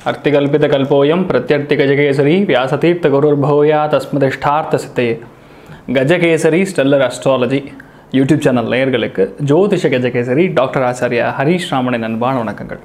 अर्तिकल्पितकल्पोऽयं प्रत्यर्तिगजकेसरी व्यासतीर्थगुरुर्भूया तस्मदिष्ठार्थसिद्धये கஜகேசரி ஸ்டெல்லர் அஸ்ட்ராலஜி யூடியூப் சேனல் நேயர்களுக்கு ஜோதிஷ கஜகேசரி டாக்டர் ஆச்சாரியா ஹரீஷ் ராமனின் அன்பான வணக்கங்கள்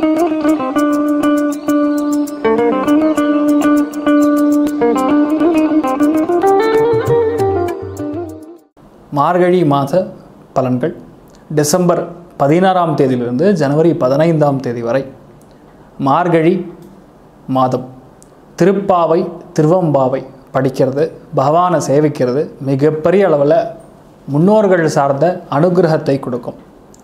மார்கழி மாத பலன்கள் டிசம்பர் பதினாறாம் தேதியிலிருந்து ஜனவரி பதினைந்தாம் தேதி வரை மார்கழி மாதம் திருப்பாவை திருவம்பாவை படிக்கிறது பகவானை சேவிக்கிறது மிகப்பெரிய அளவில் முன்னோர்கள் சார்ந்த அனுகிரகத்தை கொடுக்கும்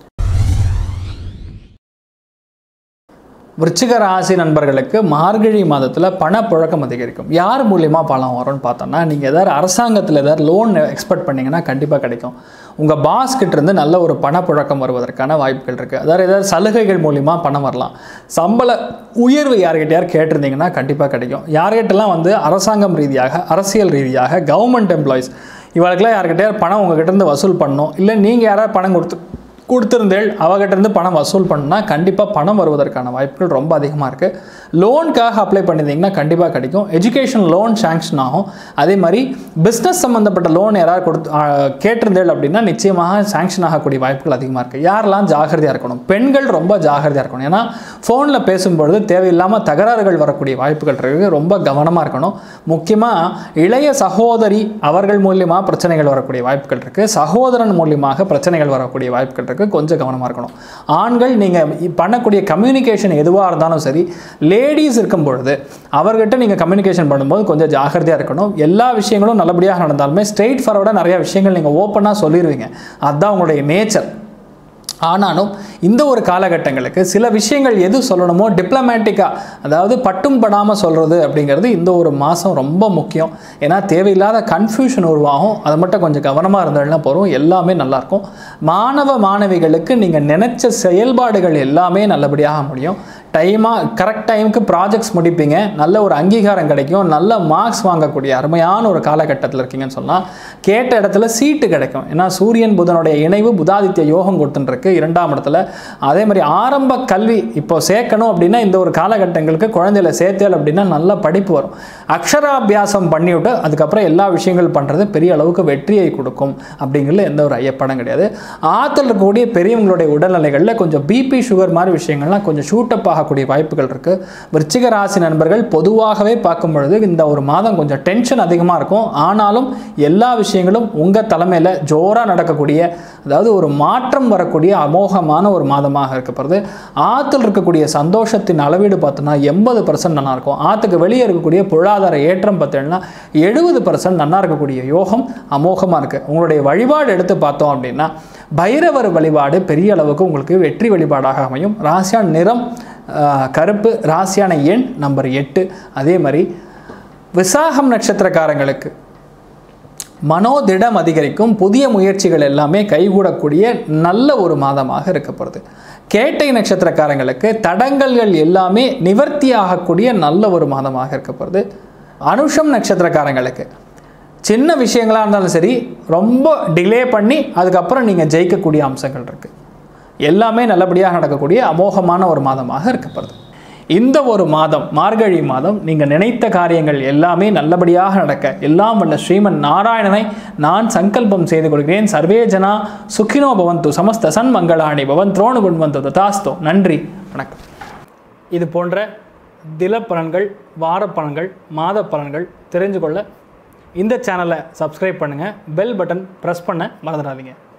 விருச்சிக ராசி நண்பர்களுக்கு மார்கழி மாதத்தில் பணப்புழக்கம் அதிகரிக்கும் யார் மூலியமாக பணம் வரும்னு பார்த்தோம்னா நீங்கள் ஏதாவது அரசாங்கத்தில் ஏதாவது லோன் எக்ஸ்பெக்ட் பண்ணிங்கன்னா கண்டிப்பாக கிடைக்கும் உங்கள் பாஸ் கிட்ட இருந்து நல்ல ஒரு பணப்புழக்கம் வருவதற்கான வாய்ப்புகள் இருக்குது அதாவது ஏதாவது சலுகைகள் மூலிமா பணம் வரலாம் சம்பள உயர்வு யார்கிட்டயார் கேட்டிருந்தீங்கன்னா கண்டிப்பாக கிடைக்கும் யார்கிட்டலாம் வந்து அரசாங்கம் ரீதியாக அரசியல் ரீதியாக கவர்மெண்ட் எம்ப்ளாயிஸ் இவளுக்கெல்லாம் யார்கிட்டயார் பணம் உங்ககிட்ட இருந்து வசூல் பண்ணணும் இல்லை நீங்கள் யாராவது பணம் கொடுத்து கொடுத்துருந்தேள் அவகிட்டேருந்து பணம் வசூல் பண்ணா கண்டிப்பாக பணம் வருவதற்கான வாய்ப்புகள் ரொம்ப அதிகமாக இருக்குது லோனுக்காக அப்ளை பண்ணியிருந்தீங்கன்னா கண்டிப்பாக கிடைக்கும் எஜுகேஷன் லோன் சேங்ஷன் ஆகும் அதே மாதிரி பிஸ்னஸ் சம்மந்தப்பட்ட லோன் யாராவது கொடுத்து ஆ, கேட்டிருந்தேள் அப்படின்னா நிச்சயமாக சேங்ஷன் ஆகக்கூடிய வாய்ப்புகள் அதிகமாக இருக்குது யாரெல்லாம் ஜாகிரதையாக இருக்கணும் பெண்கள் ரொம்ப ஜாகிரதையாக இருக்கணும் ஏன்னா ஃபோனில் பேசும்பொழுது தேவையில்லாமல் தகராறுகள் வரக்கூடிய வாய்ப்புகள் இருக்குது ரொம்ப கவனமாக இருக்கணும் முக்கியமாக இளைய சகோதரி அவர்கள் மூலியமாக பிரச்சனைகள் வரக்கூடிய வாய்ப்புகள் இருக்குது சகோதரன் மூலியமாக பிரச்சனைகள் வரக்கூடிய வாய்ப்புகள் இருக்குது கொஞ்சம் கவனமாக இருக்கணும் ஆண்கள் நீங்கள் பண்ணக்கூடிய கம்யூனிகேஷன் எதுவாக இருந்தாலும் சரி லேடிஸ் இருக்கும் பொழுது அவர்கிட்ட நீங்கள் கம்யூனிகேஷன் பண்ணும்போது கொஞ்சம் ஜாகிரதையாக இருக்கணும் எல்லா விஷயங்களும் நல்லபடியாக நடந்தாலுமே ஸ்ட்ரெயிட் ஃபார்வர்டாக நிறைய விஷயங்கள் நீங்கள் ஓப்பனாக சொல்லிடுவீங்க அதுதான் உங்களுடைய நேச்சர் ஆனாலும் இந்த ஒரு காலகட்டங்களுக்கு சில விஷயங்கள் எது சொல்லணுமோ டிப்ளமேட்டிக்காக அதாவது பட்டும் படாமல் சொல்கிறது அப்படிங்கிறது இந்த ஒரு மாதம் ரொம்ப முக்கியம் ஏன்னா தேவையில்லாத கன்ஃபியூஷன் உருவாகும் அது மட்டும் கொஞ்சம் கவனமாக இருந்ததுனா போகிறோம் எல்லாமே நல்லாயிருக்கும் மாணவ மாணவிகளுக்கு நீங்கள் நினச்ச செயல்பாடுகள் எல்லாமே நல்லபடியாக முடியும் டைமாக கரெக்ட் டைமுக்கு ப்ராஜெக்ட்ஸ் முடிப்பீங்க நல்ல ஒரு அங்கீகாரம் கிடைக்கும் நல்ல மார்க்ஸ் வாங்கக்கூடிய அருமையான ஒரு காலகட்டத்தில் இருக்கீங்கன்னு சொன்னால் கேட்ட இடத்துல சீட்டு கிடைக்கும் ஏன்னா சூரியன் புதனுடைய இணைவு புதாதித்ய யோகம் கொடுத்துட்டுருக்கு இரண்டாம் இடத்துல அதே மாதிரி ஆரம்ப கல்வி இப்போ சேர்க்கணும் அப்படின்னா இந்த ஒரு காலகட்டங்களுக்கு குழந்தையில சேர்த்தேல் அப்படின்னா நல்ல படிப்பு வரும் அக்ஷராபியாசம் பண்ணிவிட்டு அதுக்கப்புறம் எல்லா விஷயங்கள் பண்ணுறது பெரிய அளவுக்கு வெற்றியை கொடுக்கும் அப்படிங்கிறதுல எந்த ஒரு ஐயப்படம் கிடையாது ஆற்றுல இருக்கக்கூடிய பெரியவங்களுடைய உடல்நிலைகளில் கொஞ்சம் பிபி சுகர் மாதிரி விஷயங்கள்லாம் கொஞ்சம் ஷூட்டப் ஆகக்கூடிய வாய்ப்புகள் இருக்குது விருச்சிக ராசி நண்பர்கள் பொதுவாகவே பார்க்கும் பொழுது இந்த ஒரு மாதம் கொஞ்சம் டென்ஷன் அதிகமாக இருக்கும் ஆனாலும் எல்லா விஷயங்களும் உங்கள் தலைமையில் ஜோராக நடக்கக்கூடிய அதாவது ஒரு மாற்றம் வரக்கூடிய அமோகமான ஒரு மாதமாக இருக்கப்படுது ஆற்றுல இருக்கக்கூடிய சந்தோஷத்தின் அளவீடு பார்த்தோன்னா எண்பது பர்சன்ட் நல்லா இருக்கும் ஆற்றுக்கு வெளியே இருக்கக்கூடிய பொருளாதார ஏற்றம் பார்த்தீங்கன்னா எழுபது பர்சன்ட் நல்லா இருக்கக்கூடிய யோகம் அமோகமாக இருக்குது உங்களுடைய வழிபாடு எடுத்து பார்த்தோம் அப்படின்னா பைரவர் வழிபாடு பெரிய அளவுக்கு உங்களுக்கு வெற்றி வழிபாடாக அமையும் ராசியான நிறம் ஆஹ், கருப்பு ராசியான எண் நம்பர் எட்டு அதே மாதிரி விசாகம் நட்சத்திரக்காரங்களுக்கு மனோதிடம் அதிகரிக்கும் புதிய முயற்சிகள் எல்லாமே கைகூடக்கூடிய நல்ல ஒரு மாதமாக இருக்கப்படுது கேட்டை நட்சத்திரக்காரங்களுக்கு தடங்கல்கள் எல்லாமே நிவர்த்தி ஆகக்கூடிய நல்ல ஒரு மாதமாக இருக்கப்படுது அனுஷம் நட்சத்திரக்காரங்களுக்கு சின்ன விஷயங்களாக இருந்தாலும் சரி ரொம்ப டிலே பண்ணி அதுக்கப்புறம் நீங்கள் ஜெயிக்கக்கூடிய அம்சங்கள் இருக்குது எல்லாமே நல்லபடியாக நடக்கக்கூடிய அமோகமான ஒரு மாதமாக இருக்கப்படுது இந்த ஒரு மாதம் மார்கழி மாதம் நீங்கள் நினைத்த காரியங்கள் எல்லாமே நல்லபடியாக நடக்க எல்லாம் வல்ல ஸ்ரீமன் நாராயணனை நான் சங்கல்பம் செய்து கொள்கிறேன் சர்வே ஜனா சுகினோ பவந்து சமஸ்த சன் மங்களாணி பவன் துரோணு குண்வந்து ததாஸ்தோ நன்றி வணக்கம் இது போன்ற தில பலன்கள் வார பலன்கள் மாத பலன்கள் தெரிஞ்சு கொள்ள இந்த சேனலை சப்ஸ்கிரைப் பண்ணுங்கள் பெல் பட்டன் ப்ரெஸ் பண்ண மறந்துடாதீங்க